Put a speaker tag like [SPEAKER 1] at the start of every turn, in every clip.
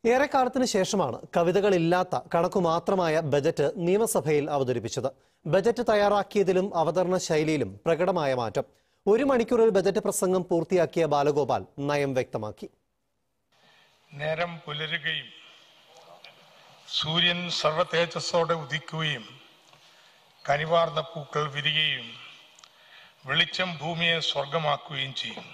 [SPEAKER 1] ഏറെക്കാലത്തിന് ശേഷമാണ് കവിതകളില്ലാത്ത കണക്കു മാത്രമായ ബജറ്റ് നിയമസഭയിൽ അവതരിപ്പിച്ചത് ബജറ്റ് തയ്യാറാക്കിയതിലും അവതരണ ശൈലിയിലും പ്രകടമായ മാറ്റം ഒരു മണിക്കൂറിൽ ബജറ്റ് പ്രസംഗം പൂർത്തിയാക്കിയ ബാലഗോപാൽ നയം വ്യക്തമാക്കി
[SPEAKER 2] നേരം പുലരുകയും സൂര്യൻ സർവതേജസ്സോടെ ഉദിക്കുകയും കനിവാർന്ന പൂക്കൾ വിരിയുകയും വെളിച്ചം ഭൂമിയെ സ്വർഗമാക്കുകയും ചെയ്യും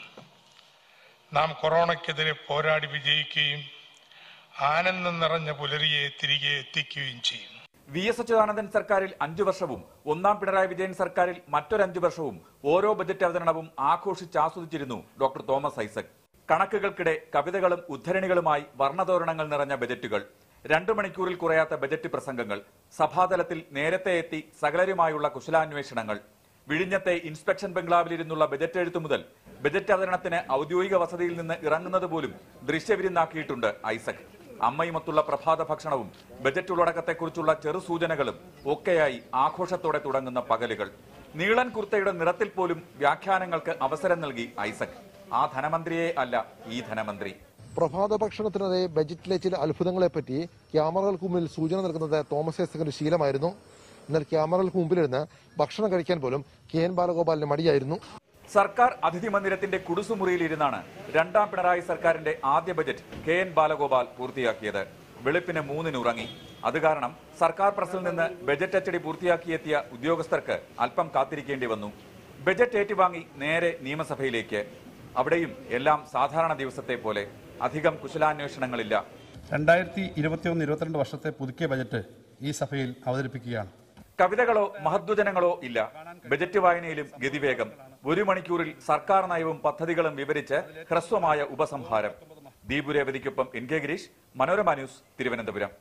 [SPEAKER 2] നാം കൊറോണയ്ക്കെതിരെ പോരാടി വിജയിക്കുകയും ആനന്ദം നിറഞ്ഞ പുലരിയെ തിരികെ എത്തിക്കുകയും ചെയ്യും
[SPEAKER 3] വി എസ് അച്യുതാനന്ദൻ സർക്കാരിൽ അഞ്ചു വർഷവും ഒന്നാം പിണറായി വിജയൻ സർക്കാരിൽ മറ്റൊരഞ്ചു വർഷവും ഓരോ ബജറ്റ് അവതരണവും ആഘോഷിച്ച് ആസ്വദിച്ചിരുന്നു ഡോക്ടർ തോമസ് ഐസക് കണക്കുകൾക്കിടെ കവിതകളും ഉദ്ധരണികളുമായി വർണ്ണതോരണങ്ങൾ നിറഞ്ഞ ബജറ്റുകൾ രണ്ടു മണിക്കൂറിൽ കുറയാത്ത ബജറ്റ് പ്രസംഗങ്ങൾ സഭാതലത്തിൽ നേരത്തെ എത്തി സകലരുമായുള്ള കുശലാന്വേഷണങ്ങൾ വിഴിഞ്ഞത്തെ ഇൻസ്പെക്ഷൻ ബംഗ്ലാവിലിരുന്നുള്ള ബജറ്റ് എഴുത്തു മുതൽ ബജറ്റ് അവതരണത്തിന് ഔദ്യോഗിക വസതിയിൽ നിന്ന് ഇറങ്ങുന്നത് പോലും ദൃശ്യവിരുന്നാക്കിയിട്ടുണ്ട് ഐസക് അമ്മയുമൊത്തുള്ള പ്രഭാത ഭക്ഷണവും ബജറ്റ് ഉള്ളടക്കത്തെക്കുറിച്ചുള്ള ചെറുസൂചനകളും ഒക്കെയായി ആഘോഷത്തോടെ തുടങ്ങുന്ന പകലുകൾ നീളൻ കുർത്തയുടെ നിറത്തിൽ പോലും വ്യാഖ്യാനങ്ങൾക്ക് അവസരം നൽകി ഐസക് ആ ധനമന്ത്രിയെ അല്ല ഈ ധനമന്ത്രി
[SPEAKER 4] പ്രഭാത ഭക്ഷണത്തിനിടെ ബജറ്റിലെ ചില അത്ഭുതങ്ങളെപ്പറ്റി ക്യാമറകൾക്ക് മുമ്പിൽ സൂചന നൽകുന്നത് തോമസ് ഐസക്കിന്റെ ശീലമായിരുന്നു എന്നാൽ ക്യാമറകൾക്ക് മുമ്പിലിരുന്ന് ഭക്ഷണം കഴിക്കാൻ പോലും കെ എൻ ബാലഗോപാലിന് മടിയായിരുന്നു
[SPEAKER 3] സർക്കാർ അതിഥി മന്ദിരത്തിന്റെ കുടുസുമുറിയിലിരുന്നാണ് രണ്ടാം പിണറായി സർക്കാരിന്റെ ആദ്യ ബജറ്റ് കെ എൻ ബാലഗോപാൽ പൂർത്തിയാക്കിയത് വെളുപ്പിന് മൂന്നിന് ഉറങ്ങി അത് കാരണം സർക്കാർ പ്രസിൽ നിന്ന് ബജറ്റ് അച്ചടി പൂർത്തിയാക്കിയെത്തിയ ഉദ്യോഗസ്ഥർക്ക് അല്പം കാത്തിരിക്കേണ്ടി വന്നു ബജറ്റ് ഏറ്റുവാങ്ങി നേരെ നിയമസഭയിലേക്ക് അവിടെയും എല്ലാം സാധാരണ ദിവസത്തെ പോലെ അധികം കുശലാന്വേഷണങ്ങളില്ല
[SPEAKER 5] രണ്ടായിരത്തി ഇരുപത്തിയൊന്ന് ഇരുപത്തിരണ്ട് വർഷത്തെ പുതുക്കിയ ബജറ്റ് ഈ സഭയിൽ അവതരിപ്പിക്കുകയാണ്
[SPEAKER 3] കവിതകളോ മഹദ്വചനങ്ങളോ ഇല്ല ബജറ്റ് വായനയിലും ഗതിവേഗം ഒരു മണിക്കൂറിൽ സർക്കാർ നയവും പദ്ധതികളും വിവരിച്ച് ഹ്രസ്വമായ ഉപസംഹാരം ദീപുരേവതിക്കൊപ്പം N K Gireesh Manorama news Thiruvananthapuram